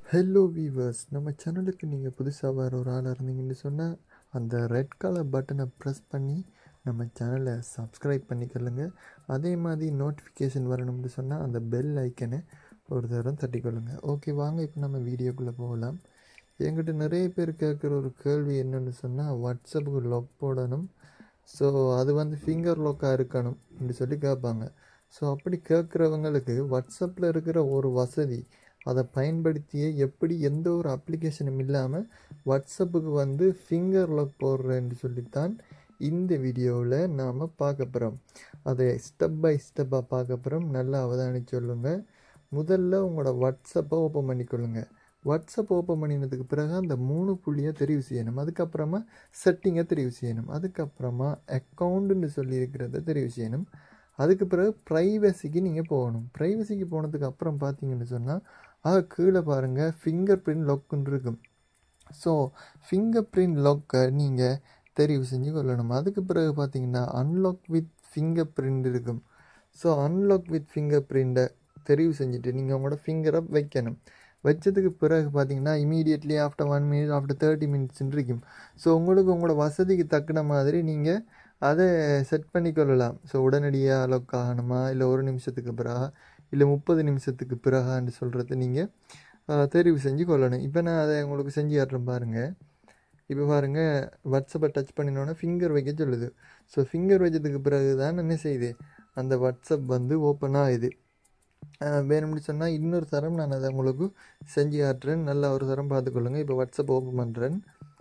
hello viewers நம்ம சேனலுக்கு நீங்கள் புதுசாக வர ஒரு ஆளாக இருந்தீங்கன்னு சொன்னால் அந்த ரெட் கலர் பட்டனை ப்ரெஸ் பண்ணி நம்ம சேனலை சப்ஸ்கிரைப் பண்ணிக்கொள்ளுங்க அதே மாதிரி நோட்டிஃபிகேஷன் வரணும்னு சொன்னால் அந்த பெல் ஐக்கனை ஒரு தரம் தட்டிக்கொள்ளுங்க ஓகே வாங்க இப்போ நம்ம வீடியோக்குள்ளே போகலாம் என்கிட்ட நிறைய பேர் கேட்குற ஒரு கேள்வி என்னென்னு சொன்னால் வாட்ஸ்அப்புக்கு லாக் போடணும் ஸோ அது வந்து ஃபிங்கர் லாக்காக இருக்கணும் அப்படின்னு சொல்லி கேட்பாங்க ஸோ அப்படி கேட்குறவங்களுக்கு வாட்ஸ்அப்பில் இருக்கிற ஒரு வசதி அதை பயன்படுத்தியே எப்படி எந்த ஒரு அப்ளிகேஷனும் இல்லாமல் வாட்ஸ்அப்புக்கு வந்து ஃபிங்கர் லாக் போடுறேன்னு சொல்லித்தான் இந்த வீடியோவில் நாம் பார்க்க போகிறோம் அதை ஸ்டெப் பை ஸ்டெப்பாக பார்க்க போகிறோம் நல்லா அவதானிச்சு சொல்லுங்கள் முதல்ல உங்களோட வாட்ஸ்அப்பை ஓப்பன் பண்ணிக்கொள்ளுங்க வாட்ஸ்அப் ஓப்பன் பண்ணினதுக்கு பிறகு அந்த மூணு புள்ளியை தெரிவு செய்யணும் அதுக்கப்புறமா செட்டிங்கை தெரிவு செய்யணும் அதுக்கப்புறமா அக்கௌண்ட்டுன்னு சொல்லி இருக்கிறத தெரிவு செய்யணும் அதுக்கு பிறகு ப்ரைவசிக்கு நீங்கள் போகணும் ப்ரைவசிக்கு போனதுக்கு அப்புறம் பார்த்தீங்கன்னு சொன்னால் அது கீழே பாருங்கள் ஃபிங்கர் பிரிண்ட் லாக்குன்னு இருக்கும் ஸோ ஃபிங்கர் பிரிண்ட் லாக்கை நீங்கள் தெரிவு செஞ்சு கொள்ளணும் அதுக்கு பிறகு பார்த்தீங்கன்னா அன்லாக் வித் ஃபிங்கர் பிரிண்ட் இருக்கும் ஸோ அன்லாக் வித் ஃபிங்கர் பிரிண்ட்டை தெரிவு செஞ்சுட்டு நீங்கள் உங்களோட ஃபிங்கரை வைக்கணும் வச்சதுக்கு பிறகு பார்த்தீங்கன்னா immediately after one minute after thirty மினிட்ஸ்ன்னு இருக்கும் ஸோ உங்களுக்கு உங்களோட வசதிக்கு தக்கன மாதிரி நீங்கள் அதை செட் பண்ணிக்கொள்ளலாம் ஸோ உடனடியாக லாக் ஆகணுமா இல்லை ஒரு நிமிஷத்துக்கு பிறகா இல்லை முப்பது நிமிஷத்துக்கு பிறகான்னு சொல்கிறத நீங்கள் தெரிவு செஞ்சு கொள்ளணும் இப்போ நான் அதை உங்களுக்கு செஞ்சு காட்டுறேன் பாருங்கள் இப்போ பாருங்கள் வாட்ஸ்அப்பை டச் பண்ணினோன்னே ஃபிங்கர் வைக்க சொல்லுது ஸோ ஃபிங்கர் வச்சதுக்கு பிறகு தான் என்ன செய்யுது அந்த வாட்ஸ்அப் வந்து ஓப்பன் ஆகுது வேணும்னு சொன்னால் இன்னொரு தரம் நான் அதை உங்களுக்கு செஞ்சு காட்டுறேன் நல்லா ஒரு தரம் பார்த்துக்கொள்ளுங்க இப்போ வாட்ஸ்அப் ஓப்பன் பண்ணுறேன்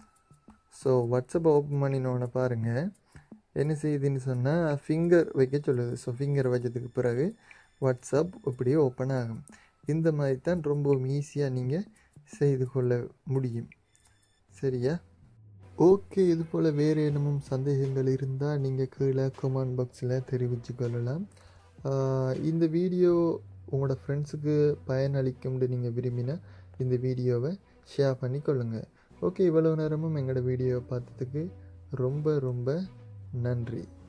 ஸோ வாட்ஸ்அப்பை ஓப்பன் பண்ணினோன்னே பாருங்கள் என்ன செய்யுதுன்னு சொன்னால் ஃபிங்கர் வைக்க சொல்லுது ஸோ ஃபிங்கர் வச்சதுக்கு பிறகு வாட்ஸ்அப் இப்படியே ஓப்பன் ஆகும் இந்த மாதிரி தான் ரொம்பவும் ஈஸியாக நீங்கள் செய்து கொள்ள முடியும் சரியா ஓகே இது போல் வேறு என்னமும் சந்தேகங்கள் இருந்தால் நீங்கள் கீழே கமெண்ட் பாக்ஸில் தெரிவித்து கொள்ளலாம் இந்த வீடியோ உங்களோட ஃப்ரெண்ட்ஸுக்கு பயனளிக்கும்னு நீங்கள் விரும்பினா இந்த வீடியோவை ஷேர் பண்ணி கொள்ளுங்கள் ஓகே இவ்வளோ நேரமும் எங்களோட வீடியோவை பார்த்ததுக்கு ரொம்ப ரொம்ப நன்றி